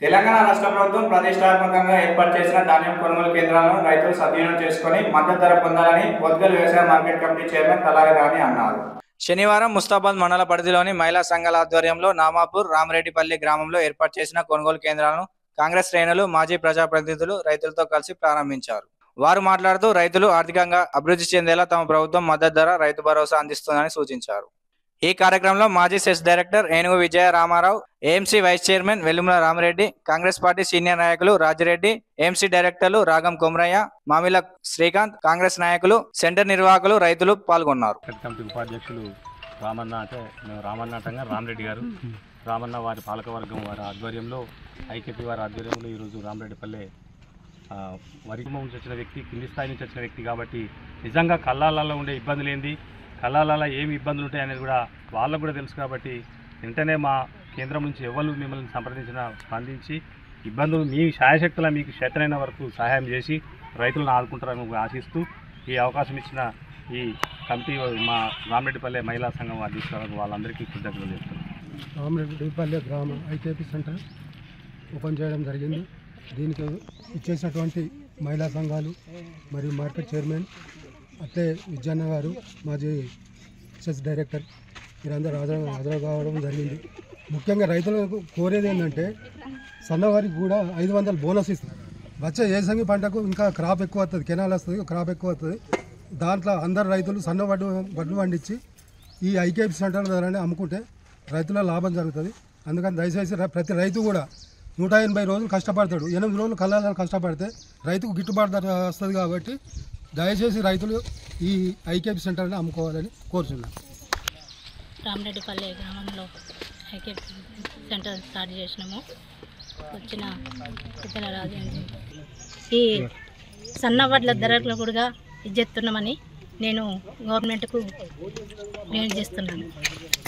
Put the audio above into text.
తెలంగాణ రాష్ట్ర ప్రభుత్వం ప్రతిష్టాత్మకంగా ఏర్పాటు చేసిన ధాన్యం కొనుగోలు కేంద్రాలను రైతులు సద్వినియోగం చేసుకుని మద్దతు ధర పొందాలని పొద్దుగల్ వ్యవసాయ market committee chairman Talari Rani అన్నారు శనివారం ముస్తాబాద్ మండల పరిధిలోని మహిళా సంఘాల ఆధ్వర్యంలో నామాపూర్ రామరెడ్డిపల్లి గ్రామంలో ఏర్పాటు చేసిన కొనుగోలు కేంద్రాలను కాంగ్రెస్ శ్రేణులు మాజీ ప్రజాప్రతినిధులు రైతులతో కలిసి ప్రారంభించారు వారు మాట్లాడుతూ రైతులు ఆర్థికంగా అభివృద్ధి చెందేలా తమ ప్రభుత్వం మద్దతు ధర రైతు భరోసా అందిస్తుందని సూచించారు ఈ కార్యక్రమంలో మాజీ CESS director Enugu Vijaya Ramarao AMC vice chairman Vellumula Ramareddy Congress party senior నాయకులు రాజిరెడ్డి ఏఎంసీ డైరెక్టర్లు రాగం కొమరయ్య మామిల శ్రీకాంత్ కాంగ్రెస్ నాయకులు సెంటర్ నిర్వాహకులు రైతులు పాల్గొన్నారు మార్కెట్ కమిటీ ఉపాధ్యక్షులు రామన్న అంటే మేము రామన్న అంటంగా రామరెడ్డి గారు రామన్న వారి పాలకవర్గం వారి ఆధ్వర్యంలో ఐకేపీ వారి ఆధ్వర్యంలో ఈరోజు రామరెడ్డిపల్లె ఆ, వరి కుటుంబం నుంచి వచ్చిన వ్యక్తి కింది స్థాయి నుంచి వచ్చిన వ్యక్తి కాబట్టి నిజంగా కళ్ళాలలో ఉండే ఇబ్బందులు ఏంది కళ్ళాలలో ఏమి ఇబ్బందులు ఉంటాయి అనేది కూడా వాళ్ళకు కూడా తెలుసు కాబట్టి వెంటనే మా కేంద్రం నుంచి ఎవరు మిమ్మల్ని సంప్రదించినా స్పందించి ఇబ్బందులు మీ శాయశక్తుల మీకు చేతనైన వరకు సహాయం చేసి రైతులను ఆదుకుంటారని ఆశిస్తూ ఈ అవకాశం ఇచ్చిన ఈ కమిటీ మా రామరెడ్డిపల్లె మహిళా సంఘం అధ్యక్షులకు వాళ్ళందరికీ కృతజ్ఞతలు చెప్తున్నాను రామరెడ్డిపల్లె గ్రామ ఐకేపీ సెంటర్ ఓపెన్ చేయడం జరిగింది దీనికి ఇచ్చేసినటువంటి మహిళా సంఘాలు మరియు మార్కెట్ చైర్మన్ అట్లే విజయన్న గారు మాజీ సెస్ డైరెక్టర్ మీరందరూ హాజరు హాజరు కావడం జరిగింది ముఖ్యంగా రైతులకు కోరేది ఏంటంటే సన్నవారికి కూడా ఐదు వందల బోనస్ ఇస్తారు వచ్చే ఏసంగి పంటకు ఇంకా క్రాప్ ఎక్కువ వస్తుంది కెనాల్ వస్తుంది క్రాప్ ఎక్కువ వస్తుంది దాంట్లో అందరు రైతులు సన్న వడ్డు వడ్లు పండించి ఈ ఐకేపీ సెంటర్ ద్వారానే అమ్ముకుంటే రైతుల లాభం జరుగుతుంది అందుకని దయచేసి ర- ప్రతి రైతు కూడా నూట ఎనభై రోజులు కష్టపడతాడు ఎనిమిది రోజులు కళ్ళాలని కష్టపడితే రైతుకు గిట్టుబాటు ధర వస్తుంది కాబట్టి దయచేసి రైతులు ఈ ఐకేపీ సెంటర్ని అమ్ముకోవాలని కోరుచున్నాను రామరెడ్డిపల్లి గ్రామంలో ఐకే సెంటర్ స్టార్ట్ చేసినాము వచ్చిన పెద్దల రాజు ఈ సన్న వడ్ల ధరలు కూడా ఇచ్చేస్తున్నామని నేను గవర్నమెంట్కు నేను చేస్తున్నాను